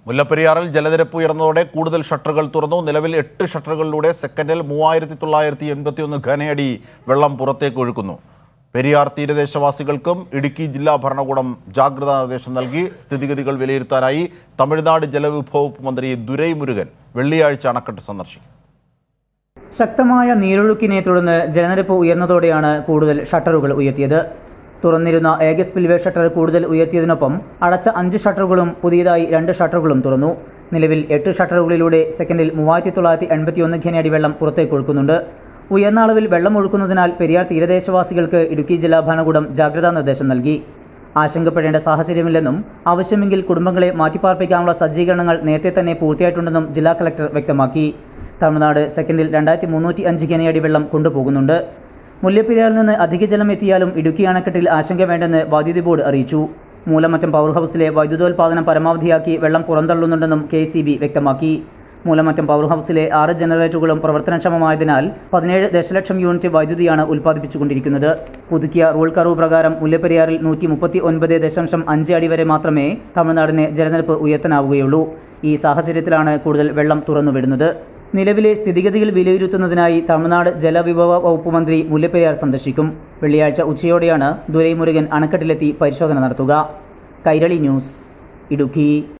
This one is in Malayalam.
മുല്ലപ്പെരിയാറിൽ ജലനിരപ്പ് ഉയർന്നതോടെ കൂടുതൽ ഷട്ടറുകൾ തുറന്നു നിലവിൽ എട്ട് ഷട്ടറുകളിലൂടെ സെക്കൻഡിൽ മൂവായിരത്തി തൊള്ളായിരത്തി എൺപത്തിയൊന്ന് ഘനയടി വെള്ളം പുറത്തേക്ക് ഒഴുക്കുന്നു പെരിയാർ തീരദേശവാസികൾക്കും ഇടുക്കി ജില്ലാ ഭരണകൂടം ജാഗ്രതാ നിർദ്ദേശം നൽകി സ്ഥിതിഗതികൾ വിലയിരുത്താനായി തമിഴ്നാട് ജലവിഭവ വകുപ്പ് മന്ത്രി ദുരൈമുരുകൻ വെള്ളിയാഴ്ച അണക്കെട്ട് സന്ദർശിക്കും ശക്തമായ നീരൊഴുക്കിനെ തുടർന്ന് ജലനിരപ്പ് ഉയർന്നതോടെയാണ് കൂടുതൽ ഷട്ടറുകൾ ഉയർത്തിയത് തുറന്നിരുന്ന ഏക സ്പിൽവേ ഷട്ടർ കൂടുതൽ ഉയർത്തിയതിനൊപ്പം അടച്ച അഞ്ച് ഷട്ടറുകളും പുതിയതായി രണ്ട് ഷട്ടറുകളും തുറന്നു നിലവിൽ എട്ട് ഷട്ടറുകളിലൂടെ സെക്കൻഡിൽ മൂവായിരത്തി തൊള്ളായിരത്തി എൺപത്തിയൊന്ന് ഘനയടി വെള്ളം പുറത്തേക്ക് ഒഴുക്കുന്നുണ്ട് ഉയർന്ന അളവിൽ വെള്ളം ഒഴുക്കുന്നതിനാൽ പെരിയാർ തീരദേശവാസികൾക്ക് ഇടുക്കി ജില്ലാ ഭരണകൂടം ജാഗ്രതാ നിർദ്ദേശം നൽകി ആശങ്കപ്പെടേണ്ട സാഹചര്യമില്ലെന്നും ആവശ്യമെങ്കിൽ കുടുംബങ്ങളെ മാറ്റിപ്പാർപ്പിക്കാനുള്ള സജ്ജീകരണങ്ങൾ നേരത്തെ തന്നെ പൂർത്തിയായിട്ടുണ്ടെന്നും ജില്ലാ കളക്ടർ വ്യക്തമാക്കി തമിഴ്നാട് സെക്കൻഡിൽ രണ്ടായിരത്തി മുന്നൂറ്റി അഞ്ച് ഘനയടി വെള്ളം കൊണ്ടുപോകുന്നുണ്ട് മുല്ലപ്പെരിയാറിൽ നിന്ന് അധിക ജലം എത്തിയാലും ഇടുക്കി അണക്കെട്ടിൽ ആശങ്ക വേണ്ടെന്ന് വൈദ്യുതി ബോർഡ് അറിയിച്ചു മൂലമറ്റം പവർ ഹൗസിലെ വൈദ്യുതോൽപാദനം പരമാവധിയാക്കി വെള്ളം പുറന്തള്ളുന്നുണ്ടെന്നും കെ സി ബി വ്യക്തമാക്കി മൂലമറ്റം പവർ ഹൗസിലെ ആറ് ജനറേറ്ററുകളും പ്രവർത്തനക്ഷമമായതിനാൽ പതിനേഴ് ദശലക്ഷം യൂണിറ്റ് വൈദ്യുതിയാണ് ഉൽപ്പാദിപ്പിച്ചുകൊണ്ടിരിക്കുന്നത് പുതുക്കിയ റൂൾ കർവ് പ്രകാരം മുല്ലപ്പെരിയാറിൽ നൂറ്റി മുപ്പത്തി ഒൻപത് ദശാംശം അഞ്ച് അടി വരെ മാത്രമേ തമിഴ്നാടിന് ജലനിരപ്പ് ഉയർത്താനാവുകയുള്ളൂ ഈ സാഹചര്യത്തിലാണ് കൂടുതൽ വെള്ളം തുറന്നുവിടുന്നത് നിലവിലെ സ്ഥിതിഗതികൾ വിലയിരുത്തുന്നതിനായി തമിഴ്നാട് ജലവിഭവ വകുപ്പ് മന്ത്രി മുല്ലപ്പെരിയാർ സന്ദർശിക്കും വെള്ളിയാഴ്ച ഉച്ചയോടെയാണ് ദുരൈമുരുകൻ അണക്കെട്ടിലെത്തി പരിശോധന നടത്തുക കൈരളി ന്യൂസ് ഇടുക്കി